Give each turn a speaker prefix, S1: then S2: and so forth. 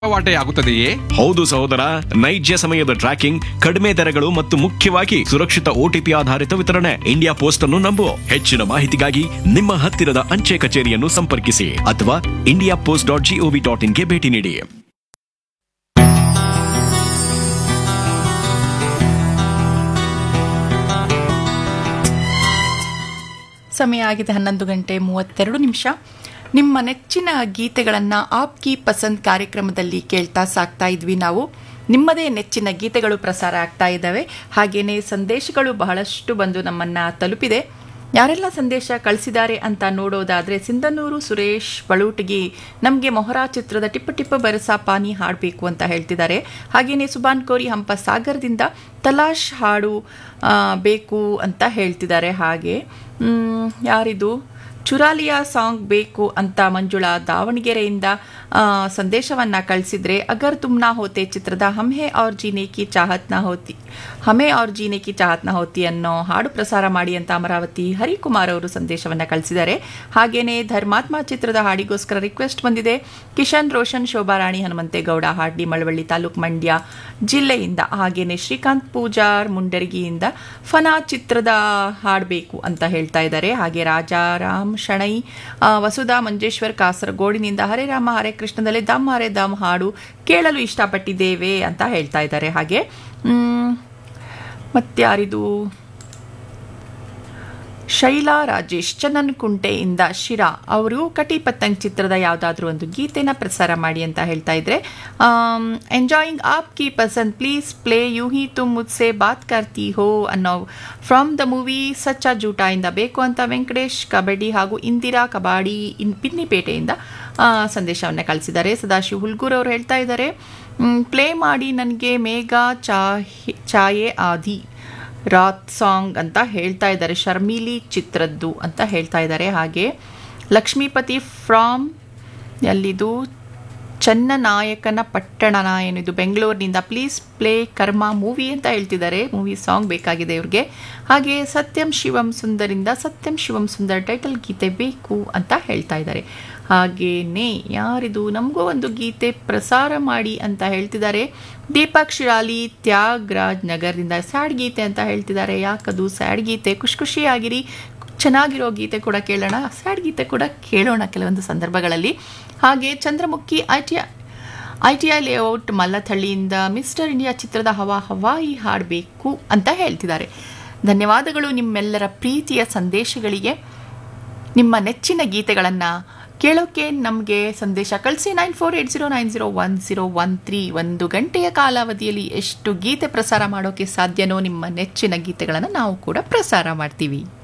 S1: ಆಗುತ್ತದೆಯೇ
S2: ಹೌದು ಸಹೋದರ ನೈಜ ಸಮಯದ ಟ್ರ್ಯಾಕಿಂಗ್ ಕಡಿಮೆ ದರಗಳು ಮತ್ತು ಮುಖ್ಯವಾಗಿ ಸುರಕ್ಷಿತ ಓಟಿಪಿ ಆಧಾರಿತ ವಿತರಣೆ ಇಂಡಿಯಾ ಪೋಸ್ಟ್ ಅನ್ನು ನಂಬು ಹೆಚ್ಚಿನ ಮಾಹಿತಿಗಾಗಿ ನಿಮ್ಮ ಹತ್ತಿರದ ಅಂಚೆ ಕಚೇರಿಯನ್ನು ಸಂಪರ್ಕಿಸಿ ಅಥವಾ India post dot gov dot ಇನ್ಗೆ ಭೇಟಿ ನೀಡಿ
S3: ಸಮಯ ಆಗಿದೆ ಹನ್ನೊಂದು ಗಂಟೆ ಮೂವತ್ತೆರಡು ನಿಮಿಷ ನಿಮ್ಮ ನೆಚ್ಚಿನ ಗೀತೆಗಳನ್ನು ಆಪ್ ಕಿ ಪಸಂದ್ ಕಾರ್ಯಕ್ರಮದಲ್ಲಿ ಕೇಳ್ತಾ ಸಾಕ್ತಾ ಇದ್ವಿ ನಾವು ನಿಮ್ಮದೇ ನೆಚ್ಚಿನ ಗೀತೆಗಳು ಪ್ರಸಾರ ಆಗ್ತಾ ಇದ್ದಾವೆ ಹಾಗೆಯೇ ಸಂದೇಶಗಳು ಬಹಳಷ್ಟು ಬಂದು ನಮ್ಮನ್ನು ತಲುಪಿದೆ ಯಾರೆಲ್ಲ ಸಂದೇಶ ಕಳಿಸಿದ್ದಾರೆ ಅಂತ ನೋಡೋದಾದರೆ ಸಿಂಧನೂರು ಸುರೇಶ್ ಬಳುಟಗಿ ನಮಗೆ ಮೊಹರಾ ಚಿತ್ರದ ಟಿಪ್ಪ ಟಿಪ್ಪ ಬರಸ ಪಾನಿ ಹಾಡಬೇಕು ಅಂತ ಹೇಳ್ತಿದ್ದಾರೆ ಹಾಗೆಯೇ ಸುಬಾನ್ ಕೋರಿ ಹಂಪ ಸಾಗರದಿಂದ ತಲಾಶ್ ಹಾಡು ಆ, ಬೇಕು ಅಂತ ಹೇಳ್ತಿದ್ದಾರೆ ಹಾಗೆ ಮ್, ಯಾರಿದು ಚುರಾಲಿಯಾ ಸಾಂಗ್ ಬೇಕು ಅಂತ ಮಂಜುಳಾ ದಾವಣಗೆರೆಯಿಂದ ಸಂದೇಶವನ್ನು ಕಳಿಸಿದ್ರೆ ಅಗರ್ ತುಮ್ನಾ ಹೋತೆ ಚಿತ್ರದ ಹಮ್ಹೆ ಅವ್ರ ಜೀನೆ ಕಿ ಚಾಹತ್ ನ ಹೋತಿ ಹಮೆ ಅವ್ರ ಜೀನೆ ಕಿ ಚಾಹತ್ ನ ಹೋತಿ ಅನ್ನೋ ಹಾಡು ಪ್ರಸಾರ ಮಾಡಿ ಅಂತ ಅಮರಾವತಿ ಹರಿಕುಮಾರ್ ಅವರು ಸಂದೇಶವನ್ನು ಕಳಿಸಿದ್ದಾರೆ ಹಾಗೇನೆ ಧರ್ಮಾತ್ಮ ಚಿತ್ರದ ಹಾಡಿಗೋಸ್ಕರ ರಿಕ್ವೆಸ್ಟ್ ಬಂದಿದೆ ಕಿಶನ್ ರೋಷನ್ ಶೋಭಾರಾಣಿ ಹನುಮಂತೇಗೌಡ ಹಾಡ್ಲಿ ಮಳವಳ್ಳಿ ತಾಲೂಕು ಮಂಡ್ಯ ಜಿಲ್ಲೆಯಿಂದ ಹಾಗೇನೆ ಶ್ರೀಕಾಂತ್ ಪೂಜಾರ್ ಮುಂಡರಗಿಯಿಂದ ಫನಾ ಚಿತ್ರದ ಹಾಡಬೇಕು ಅಂತ ಹೇಳ್ತಾ ಇದ್ದಾರೆ ಹಾಗೆ ರಾಜಾರಾಮ್ ಶಣೈ ಆ, ವಸುಧಾ ಮಂಜೇಶ್ವರ್ ಕಾಸರಗೋಡಿನಿಂದ ಹರೇ ರಾಮ ಹರೇ ಕೃಷ್ಣದಲ್ಲಿ ದಮ್ ಹರೇ ದಮ್ ಹಾಡು ಕೇಳಲು ಇಷ್ಟಪಟ್ಟಿದ್ದೇವೆ ಅಂತ ಹೇಳ್ತಾ ಇದ್ದಾರೆ ಹಾಗೆ ಮ್, ಮತ್ಯಾರಿದು ಶೈಲಾ ರಾಜೇಶ್ ಚನ್ನನ್ಕುಂಟೆಯಿಂದ ಶಿರಾ ಅವರು ಕಟಿ ಪತಂಗ್ ಚಿತ್ರದ ಯಾವುದಾದ್ರೂ ಒಂದು ಗೀತೆನ ಪ್ರಸಾರ ಮಾಡಿ ಅಂತ ಹೇಳ್ತಾ ಇದ್ರೆ ಎಂಜಾಯಿಂಗ್ ಆಪ್ ಕಿ ಪಸಂದ್ ಪ್ಲೀಸ್ ಪ್ಲೇ ಯು ಹಿ ತುಮ್ ಮುದ್ಸೆ ಬಾತ್ ಕರ್ತಿ ಹೋ ಅನ್ನೋ from the movie Sachaa Jhutha ಇಂದ ಬೇಕು ಅಂತ ವೆಂಕಟೇಶ್ ಕಬಡ್ಡಿ ಹಾಗೂ ಇಂದಿರಾ ಕಬಾಡಿ ಇನ್ ಪಿನ್ನಿಪೇಟೆಯಿಂದ ಆ, ಸಂದೇಶವನ್ನು ಕಳಿಸಿದ್ದಾರೆ ಸದಾಶಿವ್ ಹುಲ್ಗೂರ್ ಅವರು ಹೇಳ್ತಾ ಇದ್ದಾರೆ ಪ್ಲೇ ಮಾಡಿ ನನಗೆ ಮೇಘ ಚಾಹೆ ಚಾಯೆ ಆದಿ ರಾತ್ ಸಾಂಗ್ ಅಂತ ಹೇಳ್ತಾ ಇದ್ದಾರೆ ಶರ್ಮಿಲಿ ಚಿತ್ರದ್ದು ಅಂತ ಹೇಳ್ತಾ ಇದ್ದಾರೆ ಹಾಗೆ ಲಕ್ಷ್ಮೀಪತಿ ಫ್ರಾಮ್ ಎಲ್ಲಿದು ಚನ್ನನಾಯಕನ ಪಟ್ಟಣನ ಏನಿದು ಬೆಂಗಳೂರಿನಿಂದ ಪ್ಲೀಸ್ ಪ್ಲೇ ಕರ್ಮ ಮೂವಿ ಅಂತ ಹೇಳ್ತಿದ್ದಾರೆ ಮೂವಿ ಸಾಂಗ್ ಬೇಕಾಗಿದೆ ಇವ್ರಿಗೆ ಹಾಗೆ ಸತ್ಯಂ ಶಿವಂ ಸುಂದರಿಂದ ಸತ್ಯಂ ಶಿವಂ ಸುಂದರ್ ಟೈಟಲ್ ಗೀತೆ ಬೇಕು ಅಂತ ಹೇಳ್ತಾ ಇದ್ದಾರೆ ಹಾಗೇನೆ ಯಾರಿದು ನಮಗೂ ಒಂದು ಗೀತೆ ಪ್ರಸಾರ ಮಾಡಿ ಅಂತ ಹೇಳ್ತಿದ್ದಾರೆ ದೀಪಕ್ ಶಿರಾಲಿ ತ್ಯಾಗರಾಜ್ ನಗರದಿಂದ ಸ್ಯಾಡ್ ಗೀತೆ ಅಂತ ಹೇಳ್ತಿದ್ದಾರೆ ಯಾಕದು ಸ್ಯಾಡ್ ಗೀತೆ ಖುಷಿ ಖುಷಿಯಾಗಿರಿ ಚೆನ್ನಾಗಿರೋ ಗೀತೆ ಕೂಡ ಕೇಳೋಣ ಸ್ಯಾಡ್ ಗೀತೆ ಕೂಡ ಕೇಳೋಣ ಕೆಲವೊಂದು ಸಂದರ್ಭಗಳಲ್ಲಿ ಹಾಗೆ Chandramukhi I T I T I layout ಮಲ್ಲಥಳ್ಳಿಯಿಂದ ಮಿಸ್ಟರ್ ಇಂಡಿಯಾ ಚಿತ್ರದ ಹವಾ ಹವಾಯಿ ಹಾಡಬೇಕು ಅಂತ ಹೇಳ್ತಿದ್ದಾರೆ ಧನ್ಯವಾದಗಳು ನಿಮ್ಮೆಲ್ಲರ ಪ್ರೀತಿಯ ಸಂದೇಶಗಳಿಗೆ ನಿಮ್ಮ ನೆಚ್ಚಿನ ಗೀತೆಗಳನ್ನು ಕೇಳೋಕ್ಕೆ ನಮಗೆ ಸಂದೇಶ ಕಳಿಸಿ nine four eight zero nine zero one zero one three ಒಂದು ಗಂಟೆಯ ಕಾಲಾವಧಿಯಲ್ಲಿ ಎಷ್ಟು ಗೀತೆ ಪ್ರಸಾರ ಮಾಡೋಕ್ಕೆ ಸಾಧ್ಯನೋ ನಿಮ್ಮ ನೆಚ್ಚಿನ ಗೀತೆಗಳನ್ನು ನಾವು ಕೂಡ ಪ್ರಸಾರ ಮಾಡ್ತೀವಿ